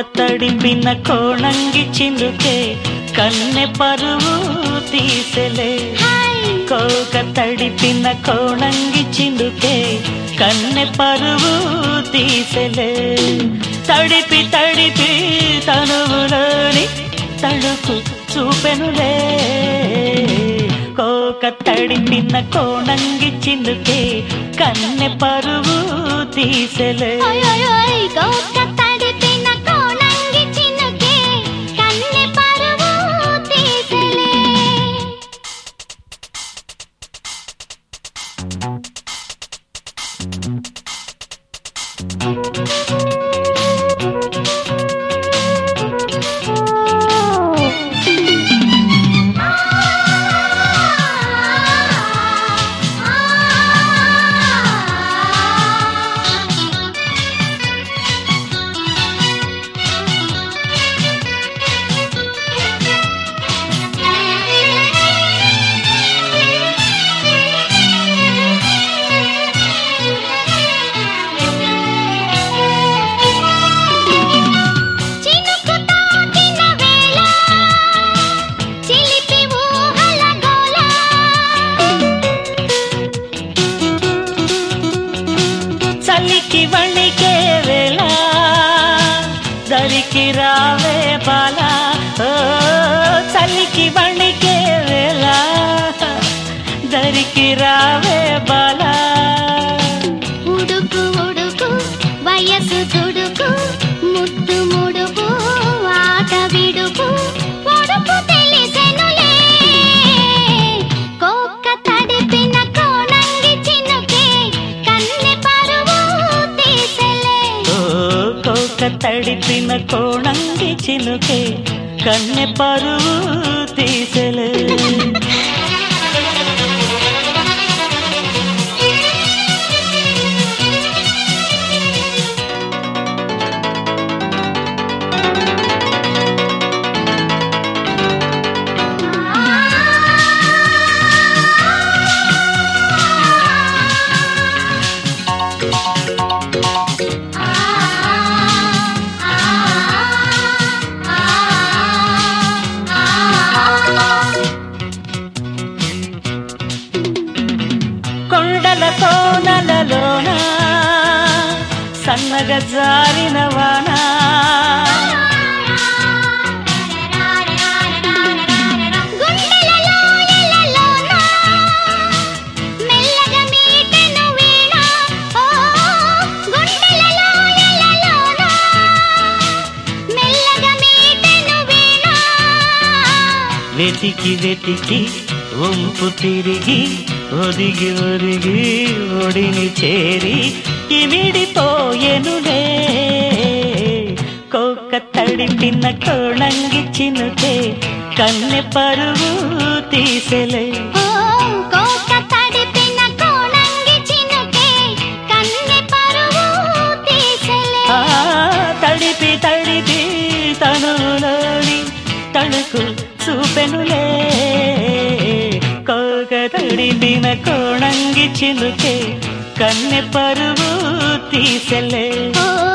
తడిపిన కోణంగి చిందుకే కన్నె పరువు తీసెలే కోక తడిపిన కోణంగి చిందుకే కన్నె పరువు తీసెలే తడిపి తడిపి తనువులోని తడుకు చూపెనులే కోక తడిపిన కోణంగి చిందుకే కన్నె పరువు తీసెలే కోక తడిపిన కోణంగి చినుకే కన్నె పరువు తీసెలే చినుకు తాకిన వేళ చిలిపి ఊహల గోల చలికి వణికే వేళ దరికి రావే బాల ఓ చలికి వణికే వేళ దరికి రావే బాల ఉడుకు ఉడుకు వయసు తుడుకు ముద్దు ముడుపు ఆట విడుపు పొడుపు తెలిసెనులే కోక్క తడిపిన కోణంగి చినుకే కన్నె పరువు తీసెలే ఓ కోక తడిపిన కోణంగి చినుకే కన్నె పరువు తీసెలే కొండల కోనలలోన సన్నగ జారిన వాన గుండెలలో ఎలలోన మెల్లగా మీటెను వీణ ఓ గుండెలలో ఎలలోన మెల్లగా మీటెను వీణ వెతికి వెతికి వంపు తిరిగి ఒదిగి ఒదిగి ఒడిని చేరి ఇమిడిపోయెనులే కోక తడిపిన కోణంగి చినుకే కన్నె పరువు తీసెలే ఓ కోక తడిపిన కోణంగి చినుకే కన్నె పరువు తీసెలే ఆ తడిపి తడిపి తనులోని తడుకు చూపెనులే కోక తడిపిన కోణంగి చినుకే కన్నె పరువు తీసెలే ఓ